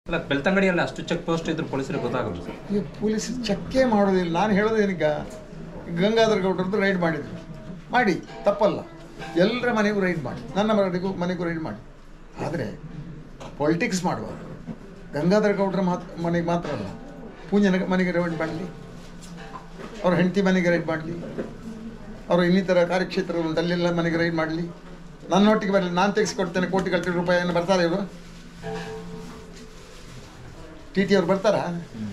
ಅಲ್ಲ ಬೆಳ್ತಂಗಡಿಯಲ್ಲಿ ಅಷ್ಟು check post ಇದ್ರು ಪೊಲೀಸರಿಗೆ ಗೊತ್ತಾಗಲ್ಲ ಸರ್ ಈ ಪೊಲೀಸ್ ಚೆಕ್ಕೇ ಮಾಡೋದಿಲ್ಲ ನಾನು ಹೇಳೋದೇನೀಗ ಗಂಗಾಧರ ಗೌಡ್ರದ್ದು ರೈಡ್ ಮಾಡಿದ್ರು ಮಾಡಿ ತಪ್ಪಲ್ಲ ಎಲ್ಲರ ಮನೆಗೂ ರೈಡ್ ಮಾಡಿ ನನ್ನ ಮನೆಗೂ ಮನೆಗೂ ರೈಡ್ ಮಾಡಿ ಆದರೆ ಪೊಲಿಟಿಕ್ಸ್ ಮಾಡುವಾಗ ಗಂಗಾಧರ ಗೌಡ್ರ ಮಾತ್ ಮನೆಗೆ ಮಾತ್ರ ಅಲ್ಲ ಪೂಂಜನ ಮನೆಗೆ ರೈಡ್ ಮಾಡಲಿ ಅವ್ರ ಹೆಂಡತಿ ಮನೆಗೆ ರೈಡ್ ಮಾಡಲಿ ಅವರು ಇನ್ನಿತರ ಕಾರ್ಯಕ್ಷೇತ್ರಗಳು ಅಲ್ಲೆಲ್ಲ ಮನೆಗೆ ರೈಡ್ ಮಾಡಲಿ ನನ್ನೊಟ್ಟಿಗೆ ಬರಲಿ ನಾನು ತೆಗೆಸಿಕೊಡ್ತೇನೆ ಕೋಟಿ ಗಟ್ಟಲೆ ರೂಪಾಯಿಯನ್ನು ಬರ್ತಾರೆ ಇವರು ಟಿ ಟಿ ಅವ್ರು ಬರ್ತಾರಾ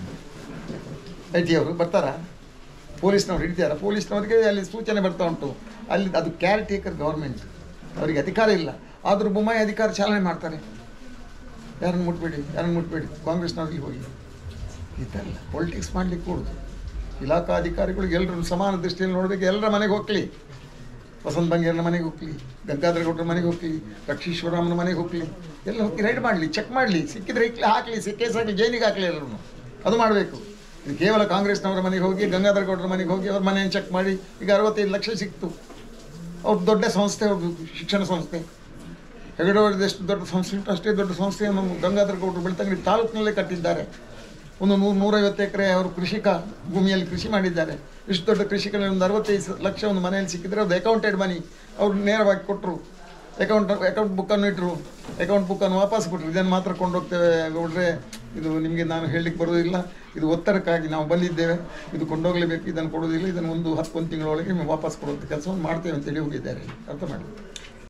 ಐ ಟಿ ಅವರು ಬರ್ತಾರಾ ಪೊಲೀಸ್ನವ್ರು ಹಿಡಿತಾರ ಪೊಲೀಸ್ನವರಿಗೆ ಅಲ್ಲಿ ಸೂಚನೆ ಬರ್ತಾ ಉಂಟು ಅಲ್ಲಿ ಅದು ಕ್ಯಾರ್ ಟೇಕರ್ ಗೌರ್ಮೆಂಟ್ ಅವರಿಗೆ ಅಧಿಕಾರ ಇಲ್ಲ ಆದರೂ ಬೊಮ್ಮಾಯಿ ಅಧಿಕಾರ ಚಾಲನೆ ಮಾಡ್ತಾರೆ ಯಾರನ್ನು ಮುಟ್ಬೇಡಿ ಯಾರನ್ನು ಮುಟ್ಬೇಡಿ ಕಾಂಗ್ರೆಸ್ನವ್ರಿಗೆ ಹೋಗಿ ಇದಲ್ಲ ಪೊಲಿಟಿಕ್ಸ್ ಮಾಡಲಿಕ್ಕೆ ಕೊಡುದು ಇಲಾಖಾ ಅಧಿಕಾರಿಗಳು ಎಲ್ಲರೂ ಸಮಾನ ದೃಷ್ಟಿಯಲ್ಲಿ ನೋಡಬೇಕು ಎಲ್ಲರ ಮನೆಗೆ ಹೋಗ್ಲಿ ವಸಂತ ಬಂಗೇರ್ನ ಮನೆಗೆ ಹೋಗ್ಲಿ ಗಂಗಾಧರ ಗೌಡ್ರ ಮನೆಗೆ ಹೋಗ್ಲಿ ಲಕ್ಷೀಶ್ವರಮ್ಮನ ಮನೆಗೆ ಹೋಗ್ಲಿ ಎಲ್ಲ ಹೋಗಿ ರೈಡ್ ಮಾಡಲಿ ಚೆಕ್ ಮಾಡಲಿ ಸಿಕ್ಕಿದ್ರೆ ಇಕ್ಲಿ ಹಾಕಲಿ ಸಿಕ್ಕೇ ಸಾಕಲಿ ಜೈಲಿಗೆ ಹಾಕಲಿ ಎಲ್ಲರೂ ಅದು ಮಾಡಬೇಕು ಇದು ಕೇವಲ ಕಾಂಗ್ರೆಸ್ನವರ ಮನೆಗೆ ಹೋಗಿ ಗಂಗಾಧರ ಗೌಡ್ರ ಮನೆಗೆ ಹೋಗಿ ಅವ್ರ ಮನೆಯನ್ನು ಚೆಕ್ ಮಾಡಿ ಈಗ ಅರವತ್ತೈದು ಲಕ್ಷ ಸಿಕ್ತು ಅವ್ರು ದೊಡ್ಡ ಸಂಸ್ಥೆ ಅವ್ರದ್ದು ಶಿಕ್ಷಣ ಸಂಸ್ಥೆ ಹೆಗಡೆ ಅವರದ್ದು ಎಷ್ಟು ದೊಡ್ಡ ಸಂಸ್ಥೆ ಉಂಟು ಅಷ್ಟೇ ದೊಡ್ಡ ಸಂಸ್ಥೆಯನ್ನು ಗಂಗಾಧರ ಗೌಡರು ಬೆಳ್ತಂಗಡಿ ತಾಲೂಕಿನಲ್ಲೇ ಕಟ್ಟಿದ್ದಾರೆ ಒಂದು ನೂರು ನೂರೈವತ್ತು ಎಕರೆ ಅವರು ಕೃಷಿಕ ಭೂಮಿಯಲ್ಲಿ ಕೃಷಿ ಮಾಡಿದ್ದಾರೆ ಇಷ್ಟು ದೊಡ್ಡ ಕೃಷಿಕರಲ್ಲಿ ಒಂದು ಅರವತ್ತೈದು ಸ- ಲಕ್ಷ ಒಂದು ಮನೆಯಲ್ಲಿ ಸಿಕ್ಕಿದ್ರೆ ಅದು ಅಕೌಂಟೆಡ್ ಮನಿ ಅವ್ರು ನೇರವಾಗಿ ಕೊಟ್ಟರು ಅಕೌಂಟ್ ಅಕೌಂಟ್ ಬುಕ್ಕನ್ನು ಇಟ್ಟರು ಅಕೌಂಟ್ ಬುಕ್ಕನ್ನು ವಾಪಸ್ ಕೊಟ್ಟರು ಇದನ್ನು ಮಾತ್ರ ಕೊಂಡೋಗ್ತೇವೆ ಗೌಡ್ರೆ ಇದು ನಿಮಗೆ ನಾನು ಹೇಳಲಿಕ್ಕೆ ಬರೋದಿಲ್ಲ ಇದು ಒತ್ತಡಕ್ಕಾಗಿ ನಾವು ಬಂದಿದ್ದೇವೆ ಇದು ಕೊಂಡೋಗಲೇಬೇಕು ಇದನ್ನು ಕೊಡೋದಿಲ್ಲ ಇದನ್ನು ಒಂದು ಹತ್ತು ಒಂದು ತಿಂಗಳೊಳಗೆ ನಿಮಗೆ ವಾಪಸ್ ಕೊಡುವಂಥ ಕೆಲಸವನ್ನು ಮಾಡ್ತೇವೆ ಅಂತೇಳಿ ಹೋಗಿದ್ದಾರೆ ಅರ್ಥ ಮಾಡಿ